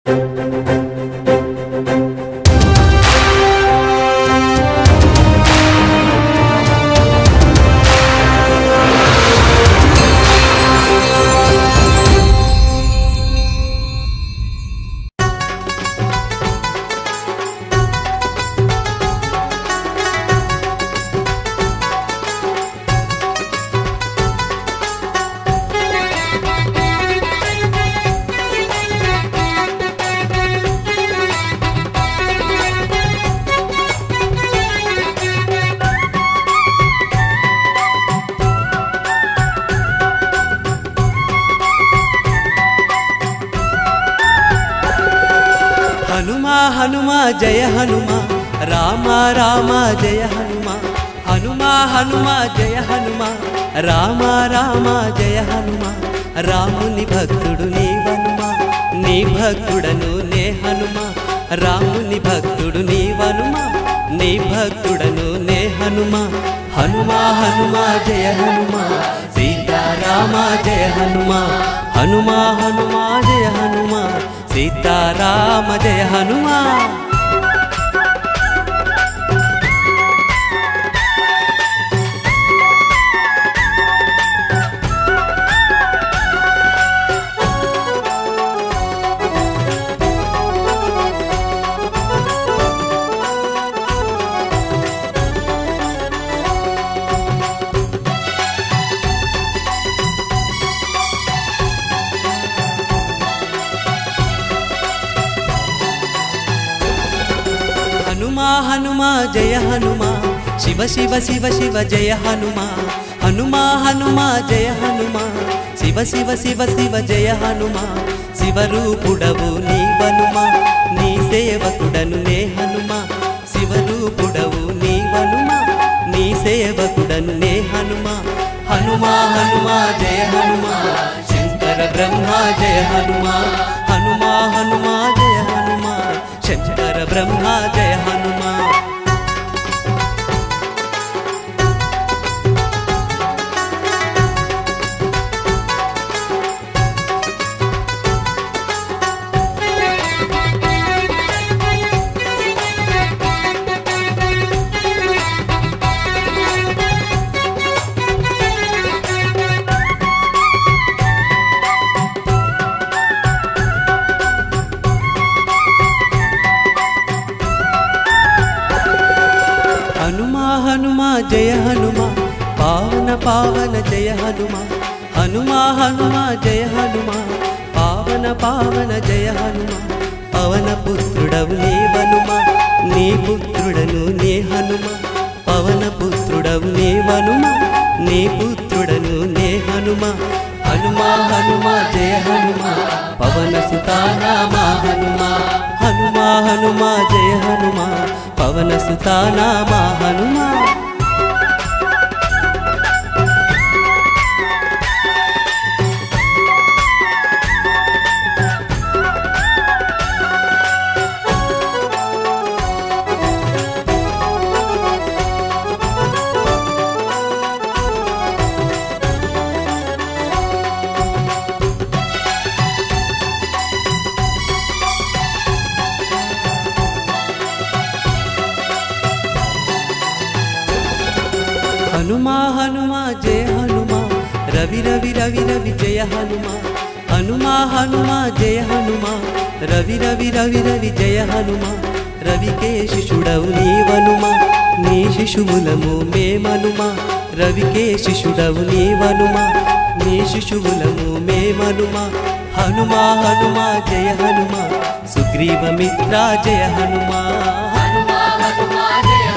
హనుమా హనుమా జయ హనుమా రామ రామ జయ హనుమా హనుమా హనుమా జయ హనుమా రామ రామ జయ హనుమా రాముని భక్తుడు నీ వనుమా నీ భక్తుడను నే హనుమా రాముని భక్తుడు నీ వనుమా నీ భక్తుడను నే హనుమా హనుమా హనుమా జయ హనుమా సీతారామ జయ హనుమా హనుమా హనుమా జయ హనుమా సీతారామ జయ హనుమా హనుమా హనుమా జయ హనుమా శివ శివ శివ శివ జయ హనుమా హనుమా హనుమా జయ హనుమా శివ శివ శివ శివ జయ హనుమా శివరూపుడవు నీ వనుమా నీ సేవకుడను నే హనుమా శివరూపుడవు నీ వనుమా నీ సేవకుడను నే హనుమా హనుమా హనుమా జయ హనుమా శంకర బ్రహ్మ జయ హనుమా హనుమా హనుమా జయ హనుమా శంకర బ్రహ్మ జయ హనుమా హనుమా హనుమా జయ హనుమా పావన పావన జయ హనుమా హనుమా హనుమా జయ హనుమా పావన పావన జయ హనుమా పవన పుత్రుడవు నీ వనుమా నీ పుత్రుడను నీ హనుమా పవన పుత్రుడవు నీ వనుమా నీ పుత్రుడను నే హనుమా హనుమా హనుమా జయ హనుమా పవన సుతానామా హనుమా హనుమా హనుమా జయ హనుమా పవన సుతానామా హనుమా హనుమా హనుమా జయ హనుమా రవి రవి రవి రవి జయ హనుమా హనుమా హనుమా జయ హనుమా రవి రవి రవి రవి జయ హనుమా రవికే శిశుడవు నీవనుమా నీ శిశువులము మేమనుమా రవికే శిశుడవు నీవనుమా నీ శిశువులము మేమనుమా హనుమా హనుమా జయ హనుమా సుగ్రీవ మిత్ర జయ హనుమా హనుమా హనుమా జయ